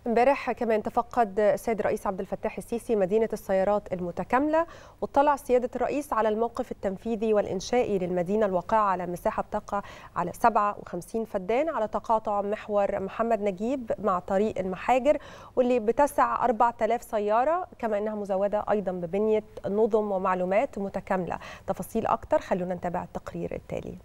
امبارح كمان تفقد السيد الرئيس عبد الفتاح السيسي مدينة السيارات المتكاملة واطلع سيادة الرئيس على الموقف التنفيذي والإنشائي للمدينة الواقعة على مساحة بتقع على 57 فدان على تقاطع محور محمد نجيب مع طريق المحاجر واللي بتسع 4000 سيارة كما أنها مزودة أيضا ببنية نظم ومعلومات متكاملة تفاصيل أكثر خلونا نتابع التقرير التالي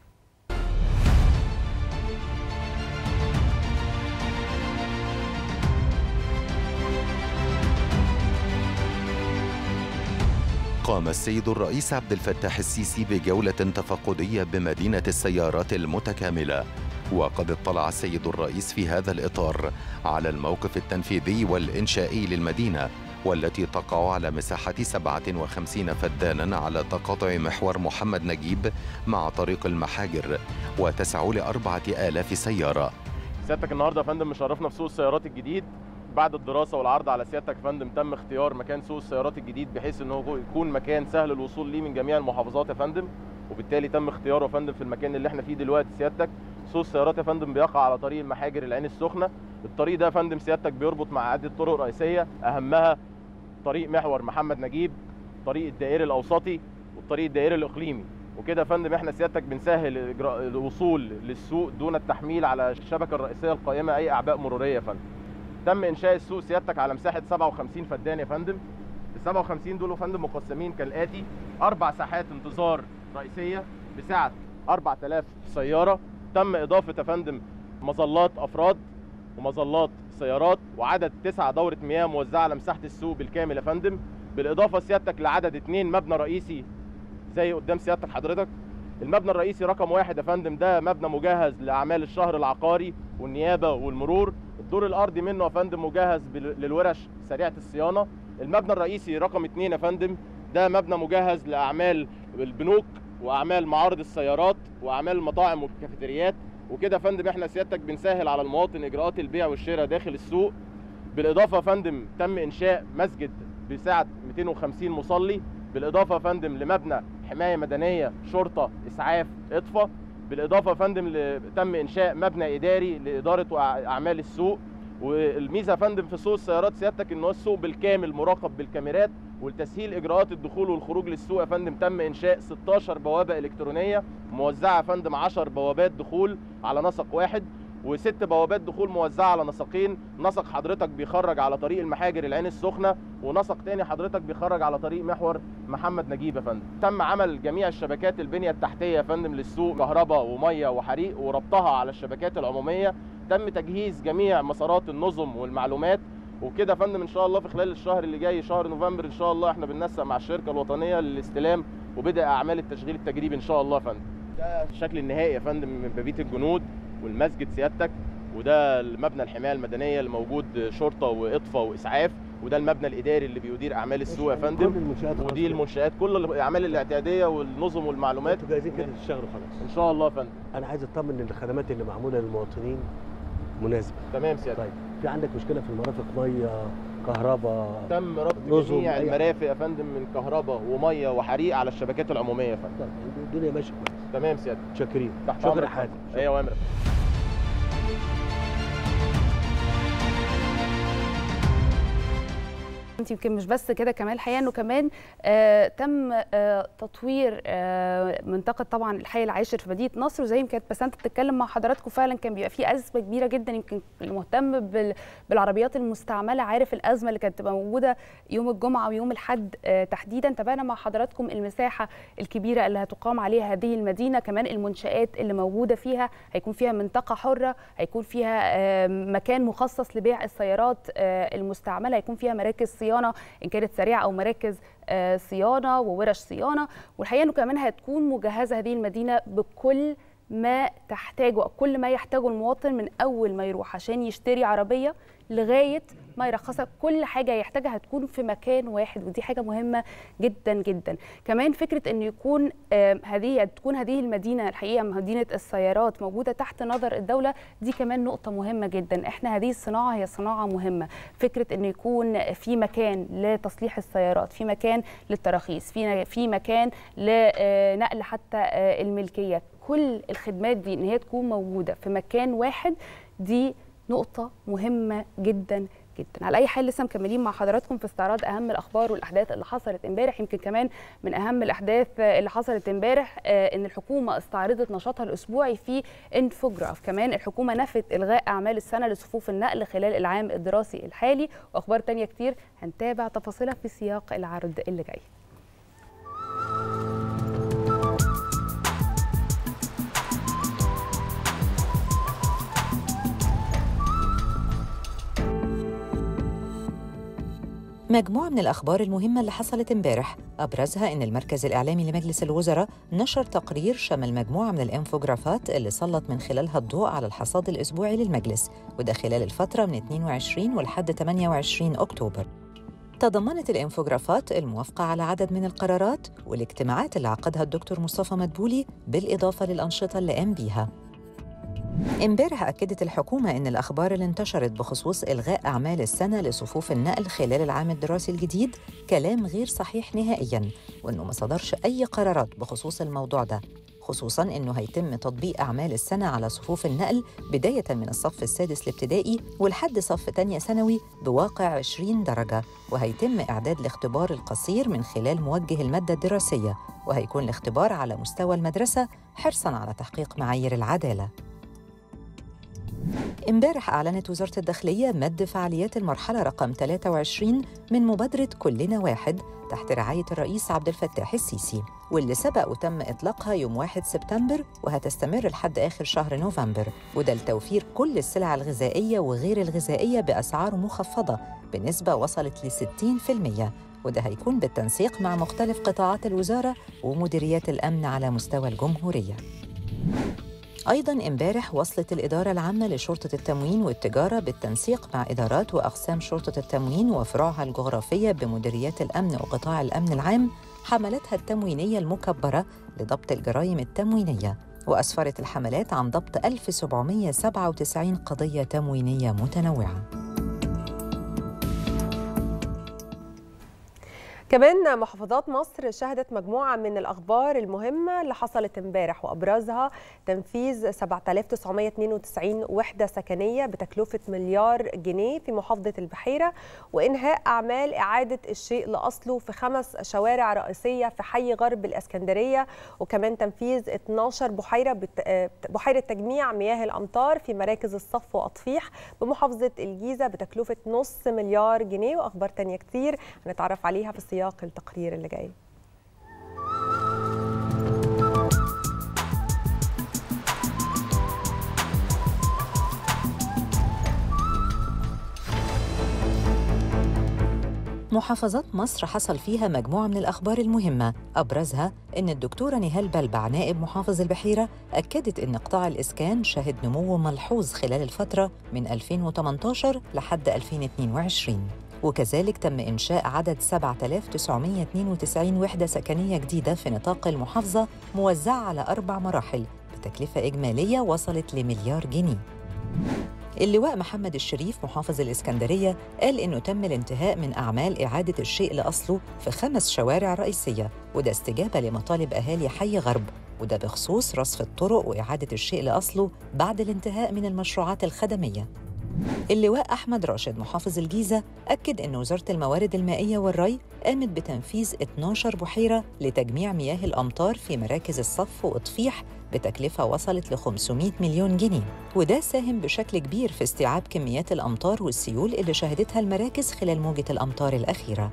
قام السيد الرئيس عبد الفتاح السيسي بجولة تفقدية بمدينة السيارات المتكاملة وقد اطلع السيد الرئيس في هذا الإطار على الموقف التنفيذي والإنشائي للمدينة والتي تقع على مساحة 57 فدانا على تقاطع محور محمد نجيب مع طريق المحاجر وتسع لأربعة آلاف سيارة سيادتك النهارده يا فندم مشرفنا في سوق السيارات الجديد بعد الدراسه والعرض على سيادتك يا فندم تم اختيار مكان سوق السيارات الجديد بحيث ان هو يكون مكان سهل الوصول ليه من جميع المحافظات يا فندم وبالتالي تم اختياره يا فندم في المكان اللي احنا فيه دلوقتي سيادتك سوق السيارات يا فندم بيقع على طريق المحاجر العين السخنه الطريق ده يا فندم سيادتك بيربط مع عده طرق رئيسيه اهمها طريق محور محمد نجيب طريق الدائري الاوسطي والطريق الدائري الاقليمي وكده يا فندم احنا سيادتك بنسهل إجراء الوصول للسوق دون التحميل على الشبكه الرئيسيه القائمه اي اعباء مروريه يا فندم تم انشاء السوق سيادتك على مساحه 57 فدان يا فندم ال 57 دول يا فندم مقسمين كالاتي اربع ساحات انتظار رئيسيه بسعه 4000 سياره تم اضافه يا فندم مظلات افراد ومظلات سيارات وعدد تسعة دورة مياه موزعة على مساحة السوق بالكامل يا فندم بالإضافة سيادتك لعدد اتنين مبنى رئيسي زي قدام سيادتك حضرتك المبنى الرئيسي رقم واحد يا فندم ده مبنى مجهز لأعمال الشهر العقاري والنيابة والمرور الدور الأرضي منه يا فندم مجهز بال- للورش سريعة الصيانة المبنى الرئيسي رقم اتنين يا فندم ده مبنى مجهز لأعمال البنوك وأعمال معارض السيارات وأعمال المطاعم والكافيتريات وكده يا فندم احنا سيادتك بنسهل على المواطن اجراءات البيع والشراء داخل السوق بالاضافه يا فندم تم انشاء مسجد بسعه 250 مصلي بالاضافه يا فندم لمبنى حمايه مدنيه شرطه اسعاف اطفاء بالاضافه يا فندم ل- تم انشاء مبنى اداري لاداره وأع- اعمال السوق والميزه يا فندم في سوق السيارات سيادتك ان هو السوق بالكامل مراقب بالكاميرات ولتسهيل اجراءات الدخول والخروج للسوق يا فندم تم انشاء 16 بوابه الكترونيه موزعه يا فندم 10 بوابات دخول على نسق واحد وست بوابات دخول موزعه على نسقين نسق حضرتك بيخرج على طريق المحاجر العين السخنه ونسق تاني حضرتك بيخرج على طريق محور محمد نجيب يا فندم تم عمل جميع الشبكات البنيه التحتيه يا فندم للسوق كهرباء وميه وحريق وربطها على الشبكات العموميه تم تجهيز جميع مسارات النظم والمعلومات وكده يا فندم ان شاء الله في خلال الشهر اللي جاي شهر نوفمبر ان شاء الله احنا بننسق مع الشركه الوطنيه للاستلام وبدء اعمال التشغيل التجريبي ان شاء الله يا فندم ده الشكل النهائي يا فندم من ببيت الجنود والمسجد سيادتك وده المبنى الحمايه المدنيه اللي موجود شرطه واطفاء واسعاف وده المبنى الاداري اللي بيدير اعمال السوق يا كل فندم المنشآت خلاص ودي كده. المنشات كل الاعمال الاعتياديه والنظم والمعلومات انتوا جاهزين كده تشتغلوا خلاص ان شاء الله يا فندم انا عايز اطمن ان الخدمات اللي معموله للمواطنين مناسبه تمام سيادتك طيب في عندك مشكله في المرافق ميه كهرباء تم ربط نظم، جميع أي حاجة. المرافق يا فندم من كهرباء وميه وحريق على الشبكات العموميه يا فندم طيب الدنيا ماشيه كويس تمام سيادتك شاكرين تحت شكرا امرك حاتم اي اوامرك انت يمكن مش بس كده كمان الحقيقه انه كمان آه تم آه تطوير آه منطقه طبعا الحي العاشر في مدينه نصر وزي ما كانت بسنت بتتكلم مع حضراتكم فعلا كان بيبقى في ازمه كبيره جدا يمكن المهتم بال بالعربيات المستعمله عارف الازمه اللي كانت بتبقى موجوده يوم الجمعه ويوم الاحد آه تحديدا تابعنا مع حضراتكم المساحه الكبيره اللي هتقام عليها هذه المدينه كمان المنشات اللي موجوده فيها هيكون فيها منطقه حره هيكون فيها آه مكان مخصص لبيع السيارات آه المستعمله هيكون فيها مراكز صيانه ان كانت سريعه او مراكز آه صيانه وورش صيانه والحقيقه انه كمان هتكون مجهزه هذه المدينه بكل ما تحتاجه أو كل ما يحتاجه المواطن من اول ما يروح عشان يشتري عربيه لغايه ما يرخصها كل حاجه يحتاجها هتكون في مكان واحد ودي حاجه مهمه جدا جدا كمان فكره ان يكون آه، هذه تكون هذه المدينه الحقيقه مدينه السيارات موجوده تحت نظر الدوله دي كمان نقطه مهمه جدا احنا هذه الصناعه هي صناعه مهمه فكره ان يكون في مكان لتصليح السيارات في مكان للتراخيص في في مكان لنقل حتى آه، الملكيه كل الخدمات دي ان هي تكون موجوده في مكان واحد دي نقطه مهمه جدا جدا على اي حال لسه مكملين مع حضراتكم في استعراض اهم الاخبار والاحداث اللي حصلت امبارح يمكن كمان من اهم الاحداث اللي حصلت امبارح ان الحكومه استعرضت نشاطها الاسبوعي في انفوجراف كمان الحكومه نفت الغاء اعمال السنه لصفوف النقل خلال العام الدراسي الحالي واخبار تانية كتير هنتابع تفاصيلها في سياق العرض اللي جاي مجموعة من الأخبار المهمة اللي حصلت امبارح أبرزها إن المركز الإعلامي لمجلس الوزراء نشر تقرير شمل مجموعة من الإنفوجرافات اللي سلط من خلالها الضوء على الحصاد الأسبوعي للمجلس وده خلال الفترة من 22 ولحد 28 أكتوبر تضمنت الإنفوجرافات الموافقة على عدد من القرارات والاجتماعات اللي عقدها الدكتور مصطفى مدبولي بالإضافة للأنشطة اللي قام بيها امبارح أكدت الحكومة إن الأخبار اللي انتشرت بخصوص إلغاء أعمال السنة لصفوف النقل خلال العام الدراسي الجديد كلام غير صحيح نهائياً وإنه ما صدرش أي قرارات بخصوص الموضوع ده خصوصاً إنه هيتم تطبيق أعمال السنة على صفوف النقل بداية من الصف السادس الابتدائي ولحد صف تانية ثانوي بواقع 20 درجة وهيتم إعداد الاختبار القصير من خلال موجه المادة الدراسية وهيكون الاختبار على مستوى المدرسة حرصاً على تحقيق معايير العدالة امبارح أعلنت وزارة الداخلية مد فعاليات المرحلة رقم 23 من مبادرة كلنا واحد تحت رعاية الرئيس عبد الفتاح السيسي واللي سبق وتم إطلاقها يوم 1 سبتمبر وهتستمر لحد آخر شهر نوفمبر وده لتوفير كل السلع الغذائية وغير الغذائية بأسعار مخفضة بنسبة وصلت ل 60% وده هيكون بالتنسيق مع مختلف قطاعات الوزارة ومديريات الأمن على مستوى الجمهورية أيضاً امبارح وصلت الإدارة العامة لشرطة التموين والتجارة بالتنسيق مع إدارات وأقسام شرطة التموين وفروعها الجغرافية بمديريات الأمن وقطاع الأمن العام حملاتها التموينية المكبرة لضبط الجرائم التموينية وأسفرت الحملات عن ضبط 1797 قضية تموينية متنوعة كمان محافظات مصر شهدت مجموعة من الأخبار المهمة اللي حصلت امبارح وأبرزها تنفيذ 7992 وحدة سكنية بتكلفة مليار جنيه في محافظة البحيرة وإنهاء أعمال إعادة الشيء لأصله في خمس شوارع رئيسية في حي غرب الإسكندرية وكمان تنفيذ 12 بحيرة بت... بحيرة تجميع مياه الأمطار في مراكز الصف وأطفيح بمحافظة الجيزة بتكلفة نص مليار جنيه وأخبار تانية كتير هنتعرف عليها في سياق التقرير اللي جاي محافظات مصر حصل فيها مجموعة من الأخبار المهمة أبرزها أن الدكتورة نهال بلبع نائب محافظ البحيرة أكدت أن قطاع الإسكان شهد نمو ملحوظ خلال الفترة من 2018 لحد 2022 وكذلك تم إنشاء عدد 7992 وحدة سكنية جديدة في نطاق المحافظة موزعة على أربع مراحل بتكلفة إجمالية وصلت لمليار جنيه اللواء محمد الشريف محافظ الإسكندرية قال إنه تم الانتهاء من أعمال إعادة الشيء لأصله في خمس شوارع رئيسية وده استجابة لمطالب أهالي حي غرب وده بخصوص رصف الطرق وإعادة الشيء لأصله بعد الانتهاء من المشروعات الخدمية اللواء أحمد راشد محافظ الجيزة أكد أن وزارة الموارد المائية والري قامت بتنفيذ 12 بحيرة لتجميع مياه الأمطار في مراكز الصف وإطفيح بتكلفة وصلت ل 500 مليون جنيه وده ساهم بشكل كبير في استيعاب كميات الأمطار والسيول اللي شهدتها المراكز خلال موجة الأمطار الأخيرة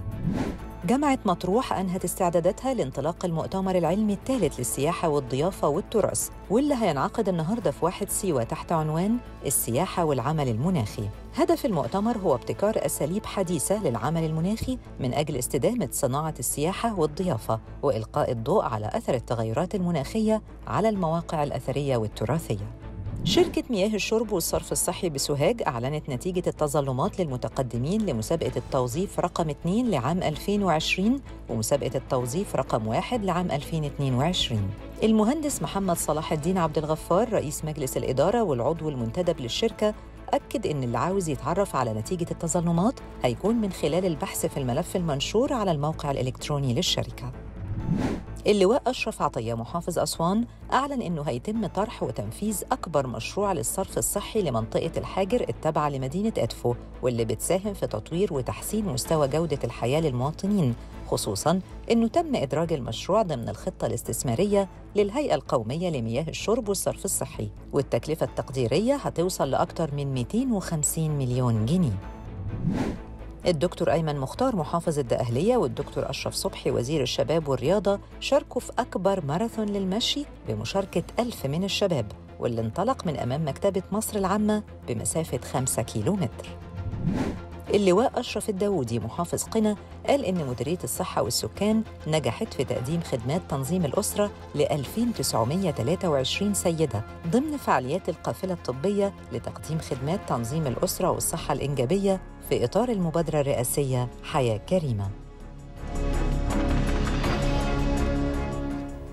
جامعة مطروح أنهت استعداداتها لانطلاق المؤتمر العلمي الثالث للسياحة والضيافة والتراث واللي هينعقد النهاردة في واحد سيوة تحت عنوان السياحة والعمل المناخي هدف المؤتمر هو ابتكار أساليب حديثة للعمل المناخي من أجل استدامة صناعة السياحة والضيافة وإلقاء الضوء على أثر التغيرات المناخية على المواقع الأثرية والتراثية شركة مياه الشرب والصرف الصحي بسوهاج أعلنت نتيجة التظلمات للمتقدمين لمسابقة التوظيف رقم 2 لعام 2020 ومسابقة التوظيف رقم 1 لعام 2022 المهندس محمد صلاح الدين عبد الغفار رئيس مجلس الإدارة والعضو المنتدب للشركة أكد إن اللي عاوز يتعرف على نتيجة التظلمات هيكون من خلال البحث في الملف المنشور على الموقع الإلكتروني للشركة اللواء أشرف عطية محافظ أسوان أعلن أنه هيتم طرح وتنفيذ أكبر مشروع للصرف الصحي لمنطقة الحاجر التابعة لمدينة أدفو واللي بتساهم في تطوير وتحسين مستوى جودة الحياة للمواطنين خصوصاً أنه تم إدراج المشروع ضمن الخطة الاستثمارية للهيئة القومية لمياه الشرب والصرف الصحي والتكلفة التقديرية هتوصل لأكثر من 250 مليون جنيه الدكتور أيمن مختار محافظ الدقهلية والدكتور أشرف صبحي وزير الشباب والرياضة شاركوا في أكبر ماراثون للمشي بمشاركة ألف من الشباب واللي انطلق من أمام مكتبة مصر العامة بمسافة 5 كيلومتر اللواء أشرف الداودي محافظ قنا قال إن مديرية الصحة والسكان نجحت في تقديم خدمات تنظيم الأسرة ل 2923 سيدة ضمن فعاليات القافلة الطبية لتقديم خدمات تنظيم الأسرة والصحة الإنجابية في إطار المبادرة الرئاسية حياة كريمة